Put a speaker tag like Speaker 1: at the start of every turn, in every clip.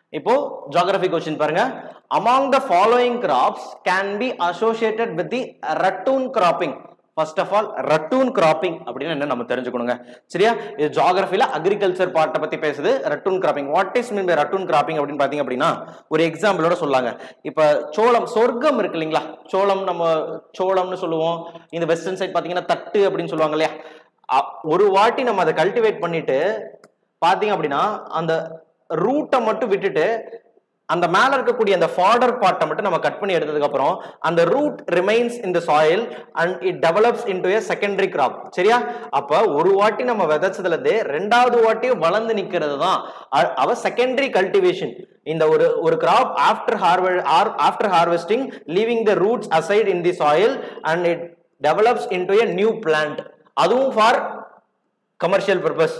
Speaker 1: இப்போ geography question பாருங்க among the following crops can be associated with the ratoon cropping first of all ratoon cropping அப்படின்னு என்ன நம்ம தெரிஞ்சுக்கணுங்க சரியா இது ஜியோகிராஃபில அக்ரிகல்ச்சர் பார்ட்டை பத்தி பேசுது ratoon cropping what is mean by ratoon cropping அப்படின்னு பாத்தீங்க அப்படின்னா ஒரு எக்ஸாம்பிளோட சொல்லாங்க இப்ப சோளம் சொர்க்கம் இருக்கு இல்லைங்களா சோளம் நம்ம சோளம்னு சொல்லுவோம் இந்த வெஸ்டர்ன் சைட் பாத்தீங்கன்னா தட்டு அப்படின்னு சொல்லுவாங்க இல்லையா அ- ஒரு வாட்டி நம்ம அதை கல்டிவேட் பண்ணிட்டு பாத்தீங்க அப்படின்னா அந்த ரூட்டை மட்டும் விட்டுட்டு அந்த மேல இருக்கக்கூடிய அந்த ஃபாடர் பார்ட்டை மட்டும் நம்ம கட் பண்ணி எடுத்ததுக்கு அப்புறம் அந்த root remains in the soil and it develops into a secondary crop சரியா அப்ப ஒரு வாட்டி நம்ம விதைச்சதுல இருந்தே ரெண்டாவது வாட்டியும் வளர்ந்து நிக்கிறது தான் அ- அவ செகண்டரி கல்டிவேஷன் இந்த ஒரு ஒரு கிராப் ஆஃப்டர் ஹார்வெ after harvesting leaving the roots aside in the soil and it develops into a new plant அதுவும் ஃபார் கமர்ஷியல் பர்பஸ்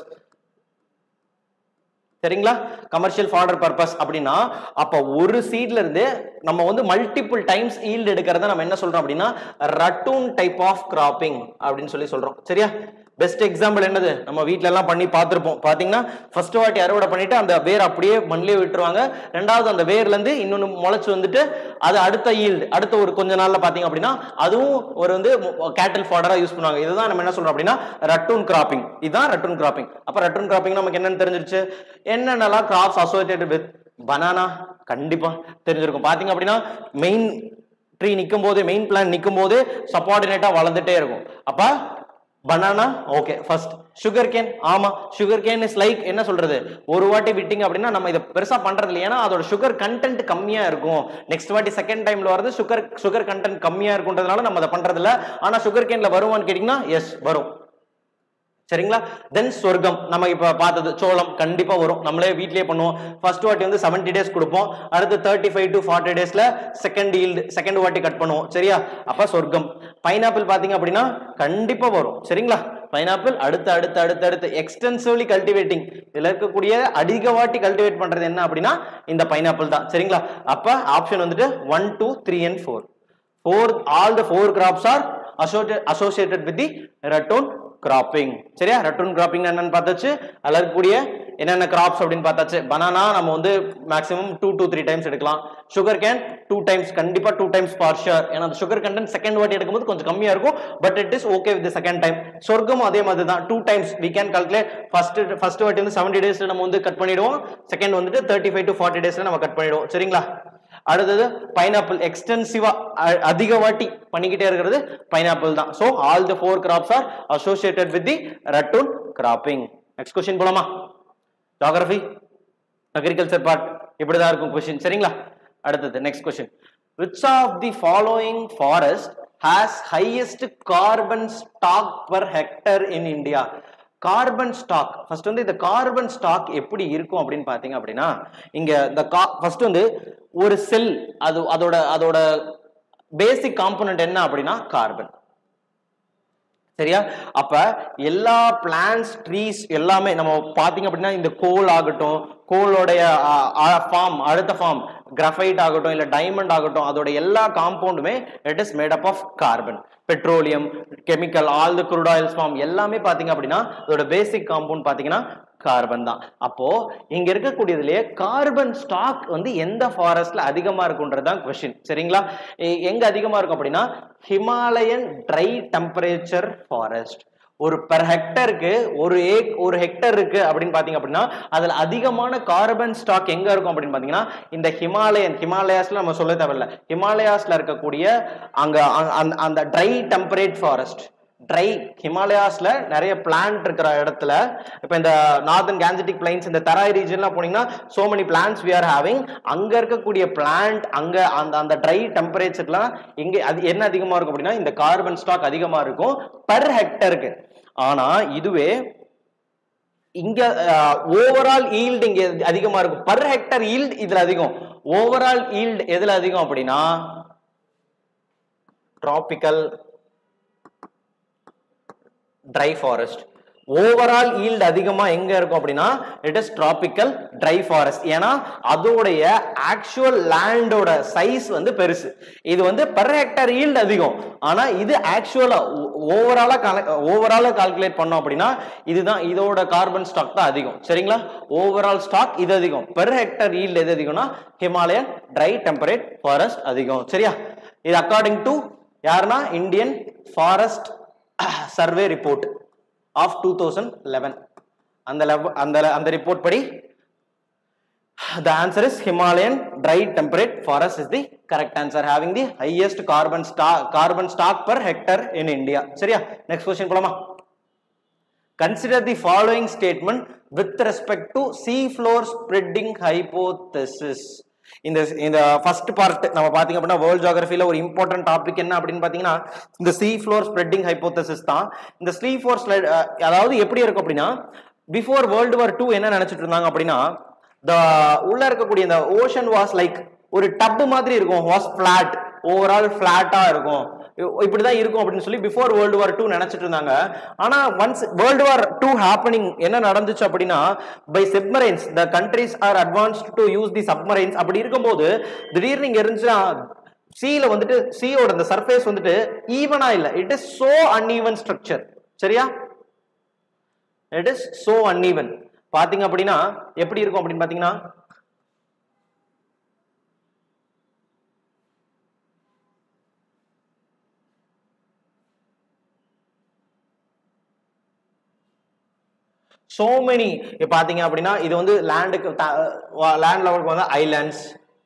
Speaker 1: சரிங்களா கமர்ஷியல் ஃபார்டர் பர்பஸ் அப்படின்னா அப்ப ஒரு சீட்ல இருந்து நம்ம வந்து மல்டிபிள் டைம்ஸ் ஈல்டு எடுக்கிறத நம்ம என்ன சொல்றோம் அப்படின்னா ரட்டூன் டைப் ஆஃப் கிராப்பிங் அப்படின்னு சொல்லி சொல்றோம் சரியா பெஸ்ட் எக்ஸாம்பிள் என்னது நம்ம வீட்ல எல்லாம் பண்ணி பார்த்திருப்போம் பாத்தீங்கன்னா ஃபர்ஸ்ட் வாட்டி அறுவடை பண்ணிட்டு அந்த வேர் அப்படியே மண்ணிலே விட்டுருவாங்க ரெண்டாவது அந்த வேர்ல இருந்து இன்னொன்னு முளைச்சு வந்துட்டு அது அடுத்த ஈல்டு அடுத்த ஒரு கொஞ்ச நாள்ல பாத்தீங்க அப்படின்னா அதுவும் ஒரு வந்து கேட்டல் ஃபாடரா யூஸ் பண்ணுவாங்க இதுதான் நம்ம என்ன சொல்றோம் அப்படின்னா ரட்டூன் கிராப்பிங் இதுதான் ரட்டூன் கிராப்பிங் அப்ப ரட்டூன் கிராப்பிங் நமக்கு என்னன்னு தெரிஞ்சிருச்சு என்னென்னலாம் கிராப்ஸ் அசோசியேட்டட் வித் பனானா கண்டிப்பா தெரிஞ்சிருக்கும் பாத்தீங்க அப்படின்னா மெயின் ட்ரீ நிற்கும் போது மெயின் பிளான் நிற்கும் போது சப்பார்டினேட்டா வளர்ந்துட்டே இருக்கும் அப்ப banana okay first sugar cane ஆமா சுகர் கேன் இஸ் லைக் என்ன சொல்றது ஒரு வாட்டி விட்டீங்க அப்படின்னா நம்ம இதை பெருசா பண்றது இல்லை ஏன்னா அதோட சுகர் கண்டென்ட் கம்மியா இருக்கும் நெக்ஸ்ட் வாட்டி செகண்ட் டைம்ல வரது சுகர் சுகர் கண்டென்ட் கம்மியா இருக்குன்றதுனால நம்ம அதை பண்றது இல்ல ஆனா சுகர் கேன்ல வருமான்னு கேட்டீங்கன்னா எஸ் வரும் சரிங்களா தென் சொர்க்கம் நம்ம இப்ப பார்த்தது சோளம் கண்டிப்பா வரும் நம்மளே வீட்லயே பண்ணுவோம் ஃபர்ஸ்ட் வாட்டி வந்து 70 டேஸ் கொடுப்போம் அடுத்து தேர்ட்டி ஃபைவ் டு ஃபார்ட்டி டேஸ்ல செகண்ட் ஈல்டு செகண்ட் வாட்டி கட் பண்ணுவோம் சரியா அப்ப சொர்க்கம் பைனாப்பிள் பாத்தீங்க அப்படின்னா கண்டிப்பா வரும் சரிங்களா பைனாப்பிள் அடுத்து அடுத்து அடுத்து அடுத்து எக்ஸ்டென்சிவ்லி கல்டிவேட்டிங் இதுல இருக்கக்கூடிய அதிக வாட்டி கல்டிவேட் பண்றது என்ன அப்படின்னா இந்த பைனாப்பிள் தான் சரிங்களா அப்ப ஆப்ஷன் வந்துட்டு one two three and four four all the four crops are associated with the ratoon cropping சரியா ரட்டூன் கிராப்பிங் என்னன்னு பார்த்தாச்சு அதுல இருக்கக்கூடிய என்னென்ன கிராப்ஸ் அப்படின்னு பார்த்தாச்சு பனானா நம்ம வந்து maximum two two three times எடுக்கலாம் சுகர் கேன் டூ டைம்ஸ் கண்டிப்பா டூ டைம்ஸ் ஃபார் ஷுர் ஏன்னா அந்த சுகர் கண்டென்ட் செகண்ட் வாட்டி எடுக்கும்போது கொஞ்சம் கம்மியா இருக்கும் but it is okay with second time சொர்க்கமும் அதே மாதிரி தான் two times we can calculate first first வாட்டி வந்து செவன்டி டேஸ்ல நம்ம வந்து கட் பண்ணிடுவோம் செகண்ட் வந்துட்டு தேர்ட்டி ஃபைவ் டு ஃபார்ட்டி டேஸ்ல நம்ம கட் பண்ணிடுவோம் சரிங்களா அடுத்தது பைனாப்பிள் எக்ஸ்டென்சிவா அதிக வாட்டி பண்ணிக்கிட்டே இருக்கிறது பைனாப்பிள் தான் so all the four crops are associated with the ratoon cropping next question போலாமா ஜியாகிரபி அக்ரிகல்ச்சர் பார்ட் இப்படிதான் இருக்கும் கொஸ்டின் சரிங்களா அடுத்தது next question which of the following forest has highest carbon stock per hectare in India carbon stock first வந்து இந்த carbon stock எப்படி இருக்கும் அப்படின்னு பாத்தீங்க அப்படின்னா இங்க இந்த ஃபர்ஸ்ட் வந்து ஒரு செல் அது அதோட அதோட பேசிக் காம்போனன்ட் என்ன அப்படின்னா கார்பன் சரியா அப்ப எல்லா பிளான்ஸ் ட்ரீஸ் எல்லாமே நம்ம பாத்தீங்க அப்படின்னா இந்த கோல் ஆகட்டும் கோலோடைய ஃபார்ம் அடுத்த ஃபார்ம் கிராஃபைட் ஆகட்டும் இல்ல டைமண்ட் ஆகட்டும் அதோட எல்லா காம்பவுண்டுமே it is made up of carbon petroleum chemical all the crude oils form எல்லாமே பாத்தீங்க அப்படின்னா அதோட பேசிக் காம்பவுண்ட் பாத்தீங்கன்னா கார்பன் தான் அப்போ இங்க இருக்கக்கூடியதுலயே கார்பன் ஸ்டாக் வந்து எந்த ஃபாரஸ்ட்ல அதிகமா இருக்குன்றது தான் கொஸ்டின் சரிங்களா எ- எங்க அதிகமா இருக்கும் அப்படின்னா ஹிமாலயன் ட்ரை டெம்பரேச்சர் ஃபாரஸ்ட் ஒரு பெர் ஹெக்டருக்கு ஒரு ஏக் ஒரு ஹெக்டர் இருக்கு அப்படின்னு பாத்தீங்க அப்படின்னா அதுல அதிகமான கார்பன் ஸ்டாக் எங்க இருக்கும் அப்படின்னு பாத்தீங்கன்னா இந்த ஹிமாலயன் ஹிமாலயாஸ்ல நம்ம சொல்ல தேவையில்ல ஹிமாலயாஸ்ல இருக்கக்கூடிய அங்க அ- அந்த- அந்த ட்ரை டெம்பரேட் ஃபாரஸ்ட் ட்ரை ஹிமாலயாஸ்ல நிறைய பிளான்ட் இருக்கிற இடத்துல இப்ப இந்த நார்தன் கேன்ஜெட்டிக் பிளைன்ஸ் இந்த தராய் ரீஜன்லாம் போனீங்கன்னா so many plants we are having அங்க இருக்கக்கூடிய பிளான்ட் அங்க அந்த அந்த ட்ரை டெம்பரேச்சர்லாம் எங்க அது என்ன அதிகமா இருக்கும் அப்படின்னா இந்த கார்பன் ஸ்டாக் அதிகமா இருக்கும் பர் ஹெக்டருக்கு ஆனா இதுவே இங்க ஓவரால் ஈல்டு இங்க அதிகமா இருக்கும் பர் ஹெக்டர் ஈல்டு இதுல அதிகம் ஓவரால் ஈல்டு எதுல அதிகம் அப்படின்னா tropical dry forest overall yield அதிகமா எங்க இருக்கும் அப்படின்னா it is tropical dry forest ஏன்னா அதோடைய ஆக்சுவல் லேண்டோட சைஸ் வந்து பெருசு இது வந்து பெர் ஹெக்டர் ஈல்டு அதிகம் ஆனா இது ஆக்சுவலா ஓவராலா ஓவராலா கால்குலேட் பண்ணோம் அப்படின்னா இதுதான் இதோட கார்பன் ஸ்டாக் தான் அதிகம் சரிங்களா ஓவரால் ஸ்டாக் இது அதிகம் பெர் ஹெக்டர் ஈல்டு எது அதிகம்னா ஹிமாலயன் ட்ரை டெம்பரேட் ஃபாரஸ்ட் அதிகம் சரியா இது அக்கார்டிங் டு யாருன்னா Indian forest survey report of two thousand eleven அந்த level- அந்த அந்த ரிப்போர்ட் படி the answer is himalayan dry temperate forest is the correct answer having the highest carbon stock carbon stock per hectare in india சரியா next question போலாமா consider the following statement with respect to sea floor spreading hypothesis இந்த இந்த first part நம்ம பாத்தீங்க அப்படின்னா world ஜியோகிராஃபில ஒரு important topic என்ன அப்படின்னு பாத்தீங்கன்னா இந்த சீ ஃப்ளோர் ஸ்ப்ரெட்டிங் ஹைப்போதசிஸ் தான் இந்த சீ ஃப்ளோர் அதாவது எப்படி இருக்கும் அப்படின்னா பிஃபோர் வேர்ல்டு வார் டூ என்ன நினைச்சிட்டு இருந்தாங்க அப்படின்னா த உள்ள இருக்கக்கூடிய இந்த ஓஷன் வாஸ் லைக் ஒரு டப் மாதிரி இருக்கும் வாஸ் ஃபிளாட் ஓவரால் ஃபிளாட்டா இருக்கும் இ- இப்படிதான் இருக்கும் அப்படின்னு சொல்லி பிஃபோர் வேர்ல்டு வார் டூ நினைச்சிட்டு இருந்தாங்க ஆனா once world war two happening என்ன நடந்துச்சு அப்படின்னா by submarines the countries are advanced to use the submarines அப்படி இருக்கும்போது திடீர்னு இங்க இருந்துச்சுன்னா சீல வந்துட்டு சீயோட இந்த சர்ஃபேஸ் வந்துட்டு ஈவனா இல்ல it is so uneven structure சரியா இட் இஸ் சோ அன்ஈவன் பாத்தீங்க அப்படின்னா எப்படி இருக்கும் அப்படின்னு பாத்தீங்கன்னா சோ மெனி பாத்தீங்க அப்படின்னா இது வந்து லேண்டுக்கு லேண்ட் லெவலுக்கு வந்து ஐலாண்ட்ஸ்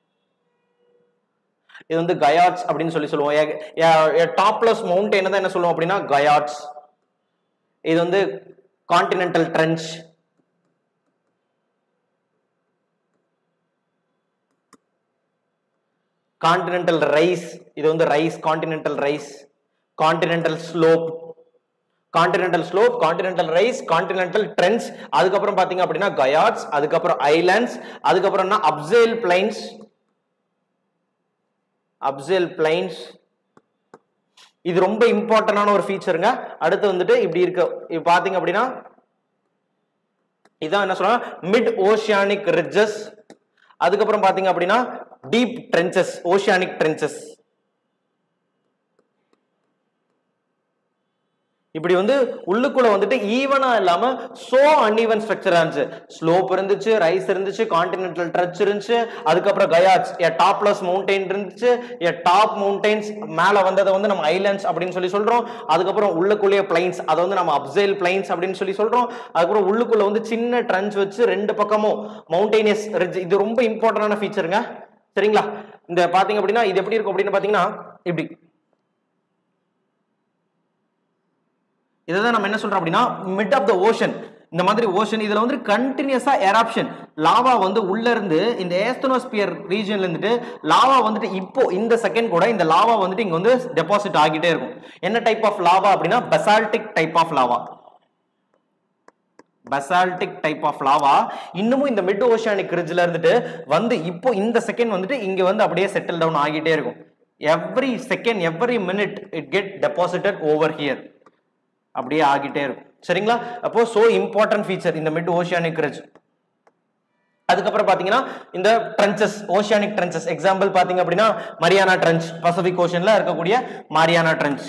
Speaker 1: இது வந்து கயாட்ஸ் அப்படின்னு சொல்லி சொல்லுவோம் டாப்லெஸ் மவுண்டைன் தான் என்ன சொல்லுவோம் அப்படின்னா கயாட்ஸ் இது வந்து கான்டினென்டல் ட்ரெஞ்ச் கான்டினென்டல் ரைஸ் இது வந்து rise continental rise continental slope continental slope continental rise continental trends அதுக்கப்புறம் பாத்தீங்க அப்படின்னா கயாட்ஸ் அதுக்கப்புறம் ஐலாண்ட்ஸ் அதுக்கப்புறம்னா அப்சேல் பிளைன்ஸ் அப்சேல் பிளைன்ஸ் இது ரொம்ப இம்பார்ட்டன்டான ஒரு ஃபீச்சருங்க அடுத்து வந்துட்டு இப்படி இருக்கு இப்ப பாத்தீங்க அப்படின்னா இதான் என்ன சொல்றாங்க மிட் ஓஷியானிக் ரிட்ஜஸ் அதுக்கப்புறம் பாத்தீங்க அப்படின்னா டீப் ட்ரென்ச்சஸ் ஓஷியானிக் ட்ரென்ச்சஸ் இப்படி வந்து உள்ளுக்குள்ள வந்துட்டு ஈவனா இல்லாம சோ அன்ஈவன் ஸ்ட்ரக்சரா இருந்துச்சு ஸ்லோப் இருந்துச்சு ரைஸ் இருந்துச்சு கான்டினென்டல் ட்ரச் இருந்துச்சு அதுக்கப்புறம் கயாட்ஸ் எ டாப்லெஸ் மவுண்டைன் இருந்துச்சு எ டாப் மவுண்டைன்ஸ் மேல வந்ததை வந்து நம்ம ஐலாண்ட்ஸ் அப்படின்னு சொல்லி சொல்றோம் அதுக்கப்புறம் உள்ளுக்குள்ளேயே பிளைன்ஸ் அதை வந்து நம்ம அப்சைல் பிளைன்ஸ் அப்படின்னு சொல்லி சொல்றோம் அதுக்கப்புறம் உள்ளுக்குள்ள வந்து சின்ன ட்ரன்ச் வச்சு ரெண்டு பக்கமும் மவுண்டெயினியஸ் ரிட்ஜ் இது ரொம்ப இம்பார்ட்டன்டான ஃபீச்சருங்க சரிங்களா இந்த பாத்தீங்க அப்படின்னா இது எப்படி இருக்கும் அப்படின்னு பாத்தீங்கன்னா இப்படி இதை நம்ம என்ன சொல்றோம் அப்படின்னா மிட் ஆஃப் த ஓஷன் இந்த மாதிரி ஓஷன் இதுல வந்து கண்டினியூஸா எராப்ஷன் லாவா வந்து உள்ள இருந்து இந்த ஏஸ்தனோஸ்பியர் ரீஜன்ல இருந்துட்டு லாவா வந்துட்டு இப்போ இந்த செகண்ட் கூட இந்த லாவா வந்துட்டு இங்க வந்து டெபாசிட் ஆகிட்டே இருக்கும் என்ன டைப் ஆஃப் லாவா அப்படின்னா basaltic type of lava basaltic type of lava இன்னமும் இந்த மிட் ஓஷியானிக் ரிட்ஜ்ல இருந்துட்டு வந்து இப்போ இந்த செகண்ட் வந்துட்டு இங்க வந்து அப்படியே செட்டில் டவுன் ஆகிட்டே இருக்கும் every second every minute it get deposited over here அப்படியே ஆகிட்டே இருக்கும் சரிங்களா அப்போ சோ இம்பார்ட்டன்ட் ஃபீச்சர் இந்த மிட் ஓஷியானிக் ரிட்ஜ் அதுக்கப்புறம் பாத்தீங்கன்னா இந்த ட்ரென்ச்சஸ் ஓஷியானிக் ட்ரென்ச்சஸ் எக்ஸாம்பிள் பாத்தீங்க அப்படின்னா மரியானா ட்ரென்ச் பசிபிக் ஓஷன்ல இருக்கக்கூடிய மாரியானா ட்ரென்ச்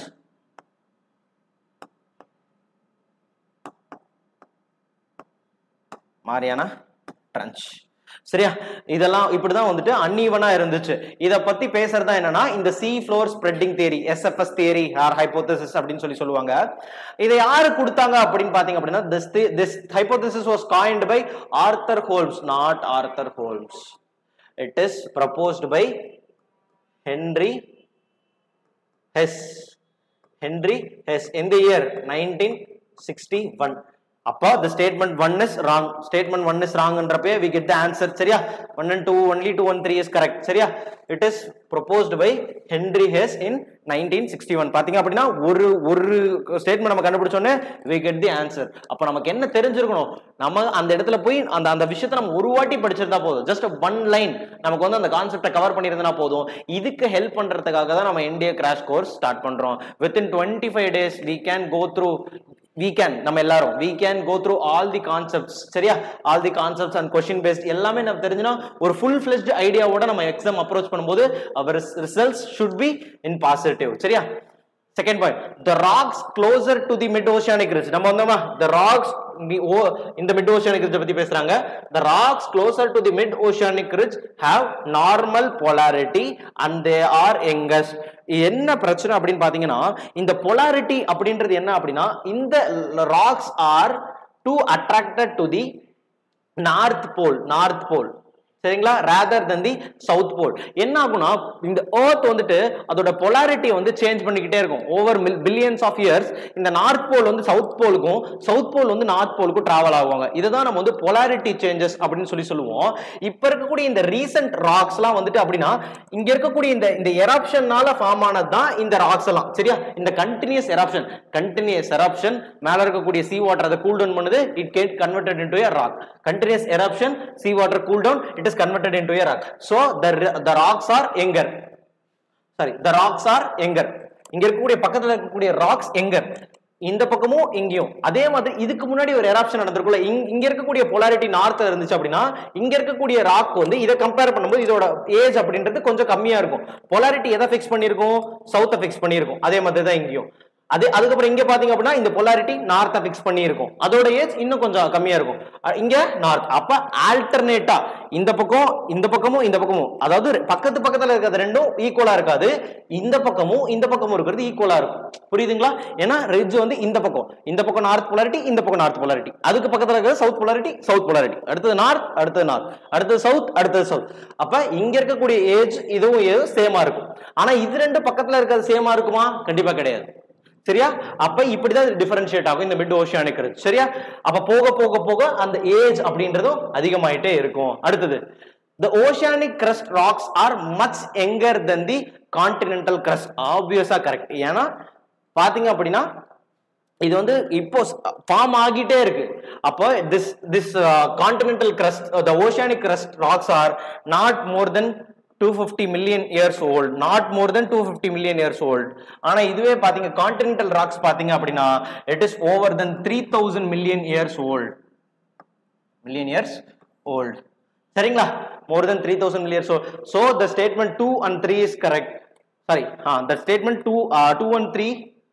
Speaker 1: மாரியானா ட்ரென்ச் சரியா இதெல்லாம் இப்படிதான் வந்துட்டு அன்ஈவனா இருந்துச்சு இத பத்தி பேசுறதா என்னன்னா இந்த sea floor spreading theory SFS theory or hypothesis அப்படின்னு சொல்லி சொல்லுவாங்க இதை யாரு கொடுத்தாங்க அப்படின்னு பாத்தீங்க அப்படின்னா this thi- this hypothesis was coined by Arthur Holmes not Arthur Holmes it is proposed by Henry Hess Henry Hess in the year 1961 அப்போ the statement one is wrong statement one is wrong என்றப்பே we get the answer சரியா one and two only two and three is correct சரியா it is proposed by Henry Hess in 1961 பாத்தீங்க அப்படின்னா ஒரு ஒரு statement நம்ம கண்டுபிடிச்சோன்னே we get the answer அப்போ நமக்கு என்ன தெரிஞ்சிருக்கணும் நம்ம அந்த இடத்துல போய் அந்த அந்த விஷயத்தை நம்ம ஒரு வாட்டி படிச்சிருந்தா போதும் ஜஸ்ட் ஒன் லைன் நமக்கு வந்து அந்த கான்செப்டை கவர் பண்ணியிருந்தா போதும் இதுக்கு ஹெல்ப் பண்றதுக்காக தான் நம்ம இந்திய கிராஷ் கோர்ஸ் ஸ்டார்ட் பண்றோம் within twenty five days we can go through we can நம்ம எல்லாரும் we can go through all the concepts சரியா all the concepts and question based எல்லாமே நம்ம தெரிஞ்சுனா ஒரு full fledged ஐடியாவோட நம்ம எக்ஸாம் அப்ரோச் பண்ணும்போது our results should be in positive சரியா second point the rocks closer to the mid oceanic ridge நம்ம வந்தோமா the rocks mi- o- இந்த mid oceanic ridge பத்தி பேசுறாங்க the rocks closer to the mid oceanic ridge have normal polarity and they are youngest என்ன பிரச்சனை அப்படின்னு பாத்தீங்கன்னா இந்த polarity அப்படின்றது என்ன அப்படின்னா இந்த rocks are too attracted to the north pole north pole சரிங்களா rather than the south pole என்ன ஆகும்னா இந்த earth வந்துட்டு அதோட பொலாரிட்டி வந்து சேஞ்ச் பண்ணிக்கிட்டே இருக்கும் ஓவர் பில்லியன்ஸ் ஆஃப் இயர்ஸ் இந்த நார்த் போல் வந்து சவுத் போலுக்கும் சவுத் போல் வந்து நார்த் போலுக்கும் டிராவல் ஆகுவாங்க இதுதான் நம்ம வந்து பொலாரிட்டி சேஞ்சஸ் அப்படின்னு சொல்லி சொல்லுவோம் இப்ப இருக்கக்கூடிய இந்த ரீசன்ட் ராக்ஸ்லாம் வந்துட்டு அப்படின்னா இங்க இருக்கக்கூடிய இந்த இந்த எரப்ஷன்னால ஃபார்ம் ஆனது தான் இந்த ராக்ஸ் எல்லாம் சரியா இந்த கண்டினியூஸ் எரப்ஷன் கண்டினியூஸ் எரப்ஷன் மேல இருக்கக்கூடிய சி வாட்டர் அதை கூல் டவுன் பண்ணுது it get converted into a rock continuous eruption sea water cool down it is converted into a rock so the the rocks are younger sorry the rocks are younger இங்க இருக்கக்கூடிய பக்கத்துல இருக்கக்கூடிய rocks எங்கர் இந்த பக்கமும் இங்கேயும் அதே மாதிரி இதுக்கு முன்னாடி ஒரு எராப்ஷன் நடந்திருக்குள்ள இங்க இங்க இருக்கக்கூடிய பொலாரிட்டி நார்த்ல இருந்துச்சு அப்படின்னா இங்க இருக்கக்கூடிய ராக் வந்து இதை கம்பேர் பண்ணும்போது இதோட ஏஜ் அப்படின்றது கொஞ்சம் கம்மியா இருக்கும் பொலாரிட்டி எதை ஃபிக்ஸ் பண்ணியிருக்கும் சவுத்தை ஃபிக்ஸ் பண்ணியிருக்கும் அதே மாதிரி தான் இங்கேயும் அது அதுக்கப்புறம் இங்க பாத்தீங்க அப்படின்னா இந்த பொலாரிட்டி நார்த்தை ஃபிக்ஸ் பண்ணி இருக்கும் அதோட ஏஜ் இன்னும் கொஞ்சம் கம்மியா இருக்கும் அஹ் இங்க நார்த் அப்ப ஆல்டர்னேட்டா இந்த பக்கம் இந்த பக்கமும் இந்த பக்கமும் அதாவது பக்கத்து பக்கத்துல இருக்கிறது ரெண்டும் ஈக்குவலா இருக்காது இந்த பக்கமும் இந்த பக்கமும் இருக்கிறது ஈக்குவலா இருக்கும் புரியுதுங்களா ஏன்னா ரிட்ஜ் வந்து இந்த பக்கம் இந்த பக்கம் நார்த் பொலாரிட்டி இந்த பக்கம் நார்த் பொலாரிட்டி அதுக்கு பக்கத்துல இருக்கிறது சவுத் பொலாரிட்டி சவுத் பொலாரிட்டி அடுத்தது நார்த் அடுத்தது நார்த் அடுத்தது சவுத் அடுத்தது சவுத் அப்ப இங்க இருக்கக்கூடிய ஏஜ் இதுவும் ஏஜ் சேமா இருக்கும் ஆனா இது ரெண்டு பக்கத்துல இருக்கிறது சேமா இருக்குமா கண்டிப்பா கிடையாது சரியா அப்ப இப்படிதான் டிஃபரன்ஷியேட் ஆகும் இந்த மிட் ஓஷியானிக் ரிட்ஜ் சரியா அப்ப போக போக போக அந்த ஏஜ் அப்படின்றதும் அதிகமாயிட்டே இருக்கும் அடுத்தது the oceanic crust rocks are much younger than the continental crust ஆப்வியஸா கரெக்ட் ஏன்னா பாத்தீங்க அப்படின்னா இது வந்து இப்போ ஃபார்ம் ஆகிட்டே இருக்கு அப்போ this this continental crust the oceanic crust rocks are not more than two fifty million years old not more than two fifty million years old ஆனா இதுவே பாத்தீங்க கான்டினென்டல் ராக்ஸ் பாத்தீங்க அப்படின்னா it is over than three thousand million years old million years old சரிங்களா more than three thousand million years old so the statement two and three is correct sorry ah the statement two two and three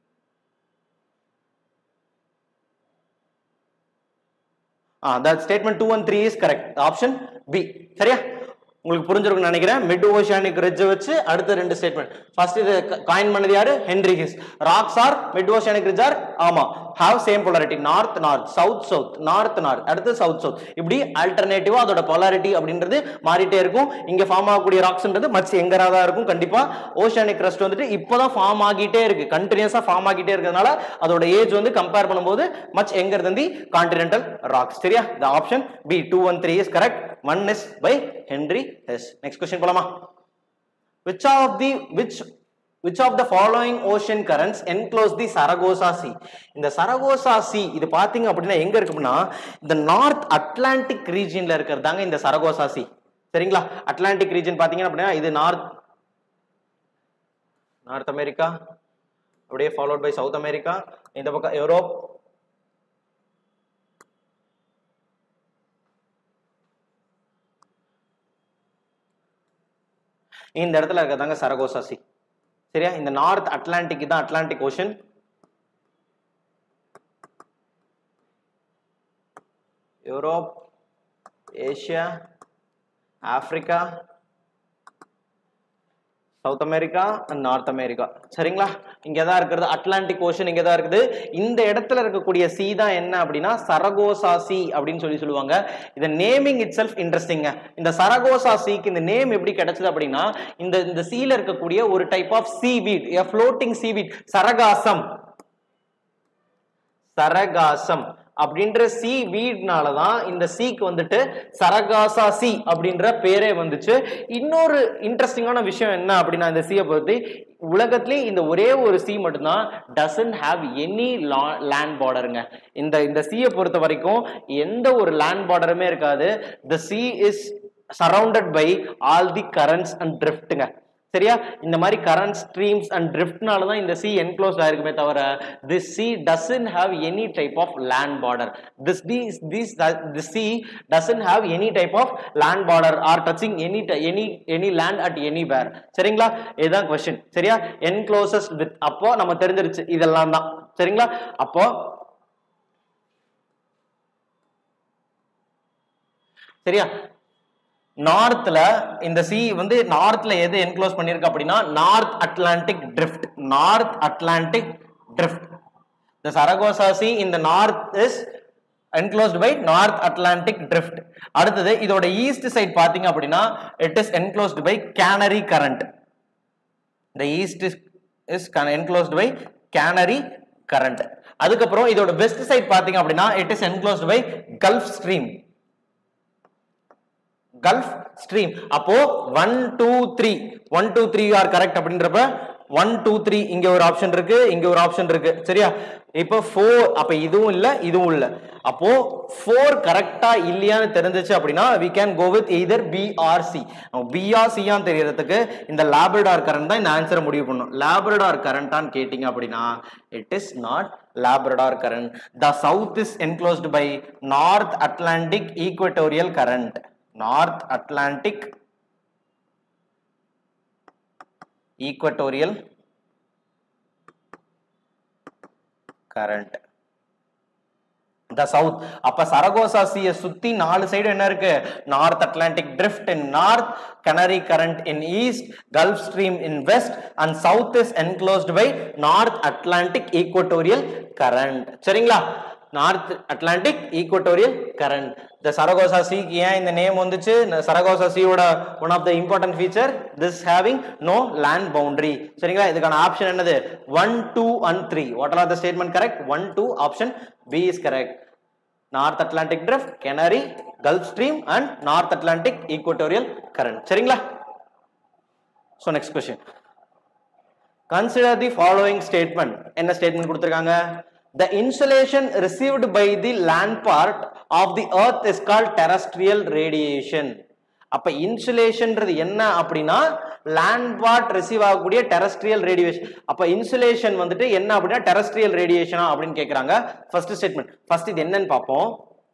Speaker 1: ah that statement two and three is correct option B சரியா உங்களுக்கு புரிஞ்சிருக்கும்னு நினைக்கிறேன் mid oceanic ridge வச்சு அடுத்த ரெண்டு statement first இது coin பண்ணது யாரு Henry Hess rocks are mid oceanic ridge are ஆமா have same polarity north north south south north north அடுத்து சவுத் சவுத் இப்படி ஆல்டர்னேட்டிவா அதோட polarity அப்படின்றது மாறிட்டே இருக்கும் இங்க ஃபார்ம் ஆகக்கூடிய ராக்ஸ்ன்றது மச் எங்கரா தான் இருக்கும் கண்டிப்பா ஓஷியானிக் crust வந்துட்டு இப்போதான் ஃபார்ம் ஆகிட்டே இருக்கு கண்டினியூஸா ஃபார்ம் ஆகிட்டே இருக்கிறதுனால அதோட ஏஜ் வந்து கம்பேர் பண்ணும்போது much younger than the continental rocks சரியா the option B two one three is correct one is by Henry Hess next question போலாமா which of the which which of the following ocean currents enclose the Saragossa Sea இந்த Sargasso Sea இது பாத்தீங்க அப்படின்னா எங்க இருக்கு அப்படின்னா இந்த North Atlantic ரீஜியன்ல இருக்கிறதாங்க இந்த சரகோசா சி சரிங்களா அட்லாண்டிக் ரீஜன் பாத்தீங்க அப்படின்னா இது நார்த் நார்த் அமெரிக்கா அப்படியே ஃபாலோட் பை சவுத் அமெரிக்கா இந்த பக்கம் யூரோப் இந்த இடத்துல இருக்கிறதாங்க சரகோசா சி சரியா இந்த நார்த் அட்லாண்டிக் தான் Atlantic Ocean Europe Asia Africa South America and North America சரிங்களா இங்க தான் இருக்கிறது அட்லாண்டிக் ஓஷன் இங்க தான் இருக்குது இந்த இடத்துல இருக்கக்கூடிய சி தான் என்ன அப்படின்னா சரகோசா சி அப்படின்னு சொல்லி சொல்லுவாங்க இந்த நேமிங் இட் செல்ஃப் இன்ட்ரெஸ்டிங்க இந்த சரகோசா சீக்கு இந்த நேம் எப்படி கிடைச்சது அப்படின்னா இந்த இந்த சீல இருக்கக்கூடிய ஒரு type of seaweed floating seaweed sargassum sargassum அப்படின்ற சி வீட்னால தான் இந்த சீக்கு வந்துட்டு சரகாசா சி அப்படின்ற பேரே வந்துச்சு இன்னொரு இன்ட்ரெஸ்டிங்கான விஷயம் என்ன அப்படின்னா இந்த சீயை பொறுத்து உலகத்திலே இந்த ஒரே ஒரு சி மட்டும்தான் டசன்ட் ஹாவ் எனி லேண்ட் பார்டருங்க இந்த இந்த சீயை பொறுத்த வரைக்கும் எந்த ஒரு லேண்ட் பார்டருமே இருக்காது the sea is surrounded by all the currents and ட்ரிஃப்ட்டுங்க சரியா இந்த மாதிரி கரண்ட் ஸ்ட்ரீம்ஸ் அண்ட் ட்ரிஃப்ட்னால தான் இந்த சி என்க்ளோஸ்ட் ஆயிருக்குமே தவிர this sea doesn't have any type of land border this this this this sea doesn't have any type of land border are touching any any any land at anywhere சரிங்களா இதுதான் question சரியா encloses with அப்போ நம்ம தெரிஞ்சிருச்சு இதெல்லாம் தான் சரிங்களா அப்போ சரியா நார்த்ல இந்த சி வந்து நார்த்ல எது என்க்ளோஸ் பண்ணிருக்கு அப்படின்னா North Atlantic drift North Atlantic drift the Sargasso Sea in the north is enclosed by North Atlantic drift அடுத்தது இதோட ஈஸ்ட் சைட் பாத்தீங்க அப்படின்னா it is enclosed by Canary current the east is is con- enclosed by canary current அதுக்கப்புறம் இதோட west side பாத்தீங்க அப்படின்னா it is enclosed by gulf stream Gulf Stream அப்போ one two three one two three are correct அப்படின்றப்ப one two three இங்க ஒரு option இருக்கு இங்க ஒரு ஆப்ஷன் இருக்கு சரியா இப்போ ஃபோர் அப்ப இதுவும் இல்ல இதுவும் இல்ல அப்போ ஃபோர் கரெக்டா இல்லையான்னு தெரிஞ்சிச்சு அப்படின்னா we can go with either BRC பிஆர்சியான்னு தெரியறதுக்கு இந்த லேபரடார் கரண்ட் தான் இந்த ஆன்சரை முடிவு பண்ணும் லேபரடார் கரண்டான்னு கேட்டிங்க அப்படின்னா it is not Labrador current the south is enclosed by North Atlantic equatorial current North Atlantic equatorial current the south அப்ப சரகோசா சீய சுத்தி நாலு சைடு என்ன இருக்கு North Atlantic drift in north Canary current in east Gulf Stream in west and south is enclosed by North Atlantic equatorial current சரிங்களா North Atlantic equatorial current இந்த Sargasso சீக்கு ஏன் இந்த நேம் வந்துச்சு சரகோசா சீயோட one of the important feature this having no land boundary சரிங்களா இதுக்கான option என்னது one two and three what are the statement correct one two option B is correct North Atlantic drift Canary Gulf Stream and North Atlantic equatorial current சரிங்களா so next question consider the following statement என்ன statement கொடுத்துருக்காங்க the insulation received by the land part of the earth is called terrestrial radiation அப்ப இன்சுலேஷன்ன்றது என்ன அப்படின்னா land part receive ஆகக்கூடிய terrestrial radiation அப்ப insulation வந்துட்டு என்ன அப்படின்னா டெரஸ்ட்ரியல் ரேடியேஷனா அப்படின்னு கேக்குறாங்க ஃபர்ஸ்ட் ஸ்டேட்மெண்ட் ஃபர்ஸ்ட் இது என்னன்னு பார்ப்போம்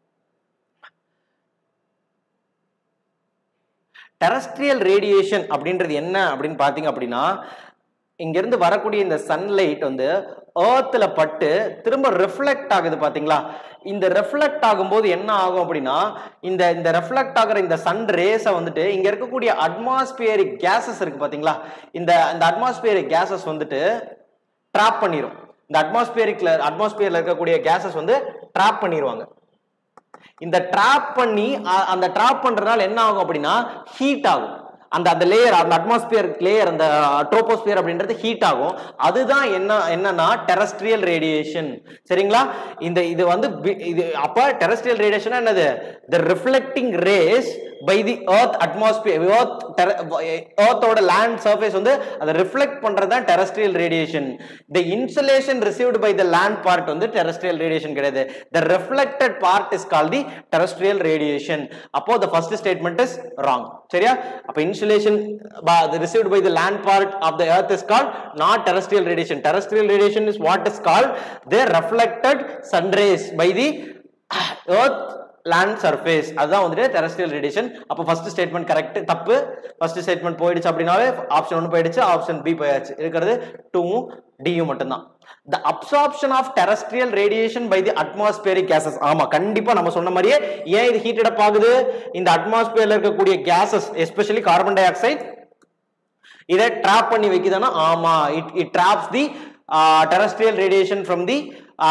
Speaker 1: டெரஸ்ட்ரியல் ரேடியேஷன் அப்படின்றது என்ன அப்படின்னு பாத்தீங்க அப்படின்னா இங்கிருந்து வரக்கூடிய இந்த சன்லைட் வந்து ஏர்த்ல பட்டு திரும்ப ரிஃப்ளெக்ட் ஆகுது பாத்தீங்களா இந்த ரெஃப்ளெக்ட் ஆகும்போது என்ன ஆகும் அப்படின்னா இந்த இந்த ரெஃப்ளெக்ட் ஆகிற இந்த சன் ரேஸை வந்துட்டு இங்க இருக்கக்கூடிய அட்மாஸ்பியரிக் கேசஸ் இருக்கு பாத்தீங்களா இந்த இந்த அட்மாஸ்பியரிக் கேசஸ் வந்துட்டு ட்ராப் பண்ணிரும் இந்த அட்மாஸ்பியரிக்ல அட்மாஸ்பியர்ல இருக்கக்கூடிய கேசஸ் வந்து ட்ராப் பண்ணிடுவாங்க இந்த ட்ராப் பண்ணி அ- அந்த ட்ராப் பண்றதுனால என்ன ஆகும் அப்படின்னா ஹீட் ஆகும் அந்த அந்த லேயர் அந்த அட்மாஸ்பியர் லேயர் அந்த ட்ரோபோஸ்பியர் அப்படின்றது ஹீட் ஆகும் அதுதான் என்ன என்னன்னா டெரஸ்ட்ரியல் ரேடியேஷன் சரிங்களா இந்த இது வந்து பி- இது அப்ப டெரஸ்ட்ரியல் ரேடியேஷன் என்னது the reflecting rays by the earth atmosphere earth எர்த்தோட லேண்ட் சர்ஃபேஸ் வந்து அதை ரிஃப்ளெக்ட் பண்றது தான் terrestrial radiation the insulation received by the land part வந்து டெரஸ்ட்ரியல் ரேடியேஷன் கிடையாது the reflected part is call the terrestrial radiation அப்போ the first statement is wrong சரியா அப்ப insulation received by the land part of the earth is called not terrestrial radiation terrestrial radiation is what is called the reflected sun rays by the earth land surface அதுதான் வந்துட்டு terrestrial radiation அப்போ first statement correct தப்பு first statement போயிடுச்சு அப்படின்னாவே option ஒன்று போயிடுச்சு option B போயாச்சு இருக்கிறது டூவும் டியும் மட்டும்தான் the absorption of terrestrial radiation by the atmospheric gases ஆமா கண்டிப்பா நம்ம சொன்ன மாதிரியே ஏன் இது ஹீட்டட் அப் ஆகுது இந்த அட்மாஸ்பியர்ல இருக்கக்கூடிய gases especially carbon dioxide இதை ட்ராப் பண்ணி வைக்குதுன்னா ஆமா it it traps the terrestrial radiation from the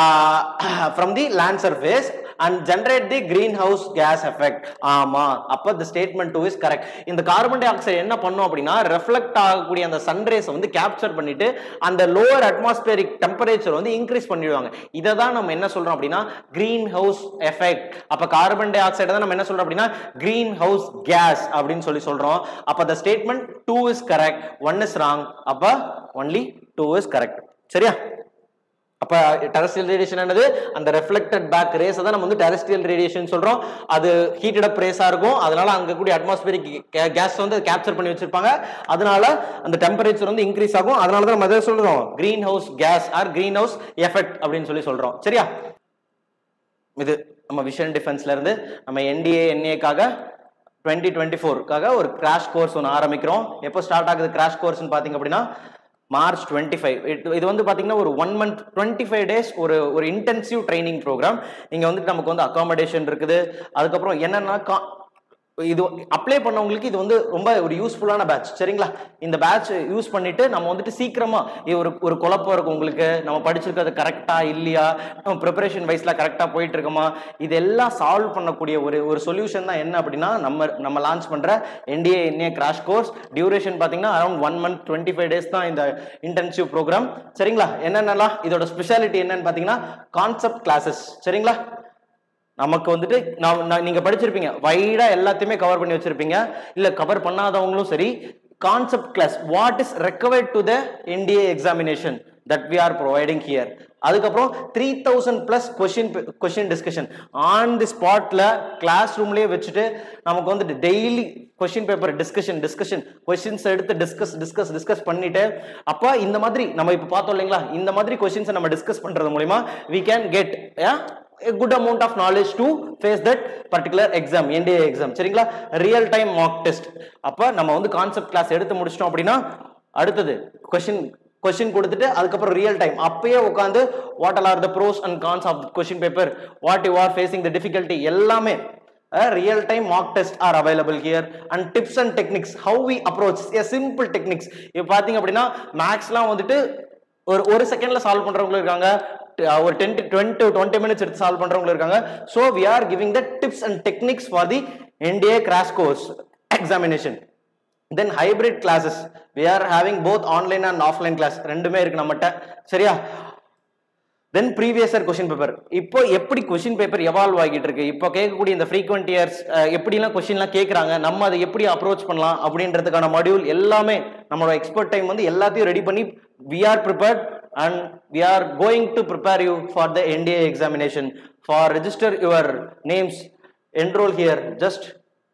Speaker 1: from the land surface and generate the greenhouse gas effect ஆமா அப்ப the statement two is correct இந்த கார்பன் டை ஆக்சைடு என்ன பண்ணும் அப்படின்னா ரெஃப்ளெக்ட் ஆகக்கூடிய அந்த சன்ரேஸ் வந்து கேப்சர் பண்ணிட்டு அந்த லோவர் அட்மாஸ்பியரிக் டெம்பரேச்சர் வந்து இன்க்ரீஸ் பண்ணிடுவாங்க இதை தான் நம்ம என்ன சொல்றோம் அப்படின்னா கிரீன் ஹவுஸ் எஃபெக்ட் அப்ப கார்பன் டை ஆக்சைடு தான் நம்ம என்ன சொல்றோம் அப்படின்னா கிரீன் ஹவுஸ் கேஸ் அப்படின்னு சொல்லி சொல்றோம் அப்ப the statement two is correct one is wrong அப்ப ஒன்லி டூ இஸ் கரெக்ட் சரியா அப்ப டெரஸ்ட்ரியல் ரேடியேஷன் என்னது அந்த ரெஃப்ளெக்டட் பேக் ரேஸ் தான் நம்ம வந்து டெரஸ்ட்ரியல் ரேடியேஷன் சொல்றோம் அது ஹீட்டட் அப் ரேஸா இருக்கும் அதனால அங்க கூடிய அட்மாஸ்பியரிக் கேஸ் வந்து கேப்சர் பண்ணி வச்சிருப்பாங்க அதனால அந்த டெம்பரேச்சர் வந்து இன்க்ரீஸ் ஆகும் அதனால தான் நம்ம எதை சொல்றோம் greenhouse gas or greenhouse effect அப்படின்னு சொல்லி சொல்றோம் சரியா இது நம்ம விஷன் டிஃபென்ஸ்ல இருந்து நம்ம என்டிஏ என்ஏக்காக டுவெண்ட்டி டுவெண்ட்டி ஃபோருக்காக ஒரு கிராஷ் கோர்ஸ் ஒன்று ஆரம்பிக்கிறோம் எப்போ ஸ்டார்ட் ஆகுது கிராஷ் கோர்ஸ்னு பார்த்தீங்க அப்படின்னா மார்ச் டுவெண்ட்டி ஃபைவ் இது வந்து பார்த்தீங்கன்னா ஒரு one month twenty five days ஒரு ஒரு இன்டென்சிவ் ட்ரைனிங் ப்ரோக்ராம் இங்கே வந்துட்டு நமக்கு வந்து அகாமடேஷன் இருக்குது அதுக்கப்புறம் என்னென்னா கா இது அப்ளை பண்ணவங்களுக்கு இது வந்து ரொம்ப ஒரு யூஸ்ஃபுல்லான பேட்ச் சரிங்களா இந்த பேட்ச் யூஸ் பண்ணிட்டு நம்ம வந்துட்டு சீக்கிரமா இது ஒரு ஒரு குழப்பம் இருக்கும் உங்களுக்கு நம்ம படிச்சிருக்கிறது கரெக்டா இல்லையா நம்ம ப்ரிப்பரேஷன் வைஸ்ல கரெக்டா போயிட்டு இருக்கோமா இதெல்லாம் சால்வ் பண்ணக்கூடிய ஒரு ஒரு சொல்யூஷன் தான் என்ன அப்படின்னா நம்ம நம்ம லான்ச் பண்ற NDA NA crash course duration பாத்தீங்கன்னா around one month twenty five days தான் இந்த இன்டென்சிவ் ப்ரோக்ராம் சரிங்களா என்னென்னலாம் இதோட ஸ்பெஷாலிட்டி என்னன்னு பாத்தீங்கன்னா கான்செப்ட் கிளாஸஸ் சரிங்களா நமக்கு வந்துட்டு நான் நான் நீங்க படிச்சிருப்பீங்க வைடா எல்லாத்தையுமே கவர் பண்ணி வச்சிருப்பீங்க இல்ல கவர் பண்ணாதவங்களும் சரி concept class what is recovered to the NDA examination that we are providing here அதுக்கப்புறம் three thousand plus question question discussion on the ஸ்பாட்ல கிளாஸ் ரூம்லயே வச்சுட்டு நமக்கு வந்துட்டு daily question paper discussion discussion questions எடுத்து டிஸ்கஸ் டிஸ்கஸ் டிஸ்கஸ் பண்ணிட்டு அப்ப இந்த மாதிரி நம்ம இப்ப பார்த்தோம் இல்லைங்களா இந்த மாதிரி கொஷின்ஸை நம்ம டிஸ்கஸ் பண்றது மூலியமா we can get a good amount of knowledge to face that particular exam NDA exam சரிங்களா ரியல் டைம் மார்க் டெஸ்ட் அப்ப நம்ம வந்து கான்செப்ட் கிளாஸ் எடுத்து முடிச்சிட்டோம் அப்படின்னா அடுத்தது கொஸ்டின் கொஸ்டின் கொடுத்துட்டு அதுக்கப்புறம் ரியல் டைம் அப்பயே உட்காந்து what all are the pros and cons of question paper what you are facing the difficulty எல்லாமே real time mark test are available here and tips and techniques how we approach a simple techniques இப்போ பார்த்தீங்க அப்படின்னா மேக்ஸ்லாம் வந்துட்டு ஒரு ஒரு செகண்ட்ல solve பண்றவங்களும் இருக்காங்க ட- ஒரு ten to twenty to twenty minutes எடுத்து சால்வ் பண்றவங்களும் இருக்காங்க so we are giving the tips and techniques for the NDA crash course examination then hybrid classes we are having both online and offline class ரெண்டுமே இருக்கு நம்மகிட்ட சரியா then previous year question paper இப்போ எப்படி question paper evolve ஆகிட்டு இருக்கு இப்போ கேட்கக்கூடிய இந்த ஃப்ரீக்வெண்ட் இயர்ஸ் எப்படிலாம் கொஸ்டின்லாம் கேட்குறாங்க நம்ம அதை எப்படி அப்ரோச் பண்ணலாம் அப்படின்றதுக்கான மாடியூல் எல்லாமே நம்மளோட எக்ஸ்பர்ட் டைம் வந்து எல்லாத்தையும் ரெடி பண்ணி we are prepared and we are going to prepare you for the NDA examination for register your names enroll here just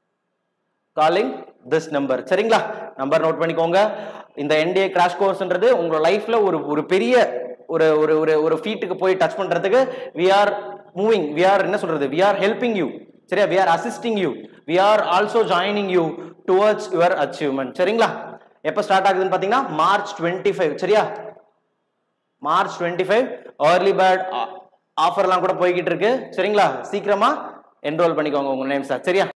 Speaker 1: calling this number சரிங்களா நம்பர் நோட் பண்ணிக்கோங்க இந்த என்டிஏ கிராஷ் கோர்ஸ்ன்றது உங்க லைஃப்ல ஒரு ஒரு பெரிய ஒரு ஒரு ஒரு ஒரு ஃபீட்டுக்கு போய் டச் பண்றதுக்கு we are moving we are என்ன சொல்றது வி ஆர் ஹெல்பிங் யூ சரியா we are assisting you we are also joining you towards your achievement சரிங்களா எப்போ ஸ்டார்ட் ஆகுதுன்னு பார்த்தீங்கன்னா மார்ச் டுவெண்ட்டி ஃபைவ் சரியா March twenty five early bird ஆஃபர்லாம் கூட போய்கிட்டு இருக்கு சரிங்களா சீக்கிரமா என்ரோல் பண்ணிக்கோங்க உங்க நேம் சார் சரியா